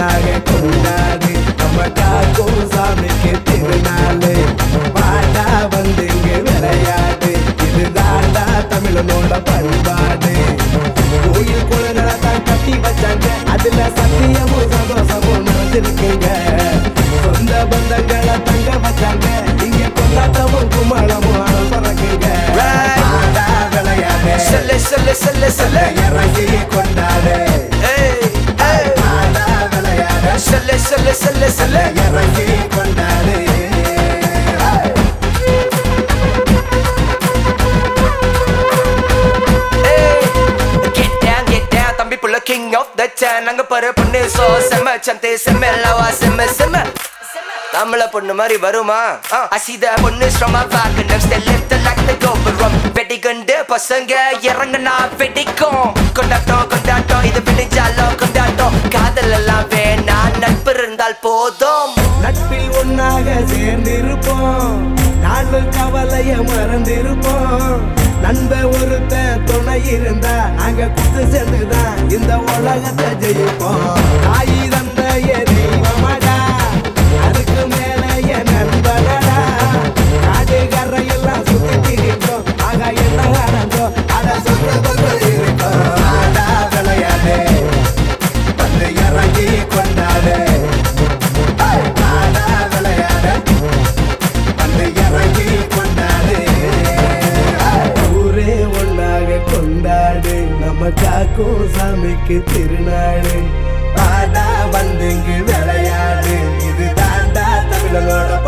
ஒன்னாக கொண்டாடு நம்ம காக்கும் சாமிக்கு திருநாளு பாடா வந்து இங்க விளையாடு இதுதான்டா தமிழனோட பண்பாடு கோயில் குளங்களை தான் கட்டி வச்சாங்க அதுல சத்தியமும் சந்தோஷமும் நிறைஞ்சிருக்குங்க சொந்த பந்தங்களை தங்க வச்சாங்க இங்க கொண்டாட்டமும் கும்மாளமும் பறக்குங்க பாடா விளையாடு சொல்லு சொல்லு சொல்லு சொல்லு இறங்கி கொண்டாடு ஏய், ஏய். பாடா விளையாடு சொல்லு சொல்லு சொல்லு சொல்லு இறங்கி கொண்டாடு ஏய். Get down, get down, தம்பி புள்ள king of the town. அங்க பாரு பொண்ணு so செம்ம, சந்தை செம்ம, லவா செம்ம, செம்ம. நம்மள பொண்ணு மாதிரி வருமா அசித பொண்ணு ஸ்ரமா பாக்கு நெக்ஸ்ட் லெஃப்ட் லைக் தி கோபுரம் வெடிகண்டு பசங்க இறங்குனா வெடிக்கும் கொண்டாட்டம் கொண்டாட்டம் இது விடிஞ்சாலும் கொண்டாட்டம் காதல் எல்லாம் வேணா நட்பு இருந்தால் போதும் நட்பில் ஒன்னாக சேர்ந்திருப்போம் நாலு கவலைய மறந்திருப்போம் நண்ப ஒருத்தன் துணை இருந்தா நாங்க குத்து சேர்ந்துதான் இந்த உலகத்தை ஜெயிப்போம் தாய் தந்த தெய்வமடா அதுக்கு மேல என் நண்பனடா காடு கரையெல்லாம் சுத்தி திரிப்போம் ஆக என்ன நடந்தோம் அட சொந்த பந்தம் இருக்கோம் ஆடா விளையாடு வந்து இறங்கி கொண்டாடு ஆடா விளையாடு வந்து இறங்கி கொண்டாடு ஊரே ஒன்னாக கொண்டாடு நம்ம காக்கும் சாமிக்கு திருநாடு பாடா வந்து இங்கு விளையாடு இது தாண்டா தமிழனோட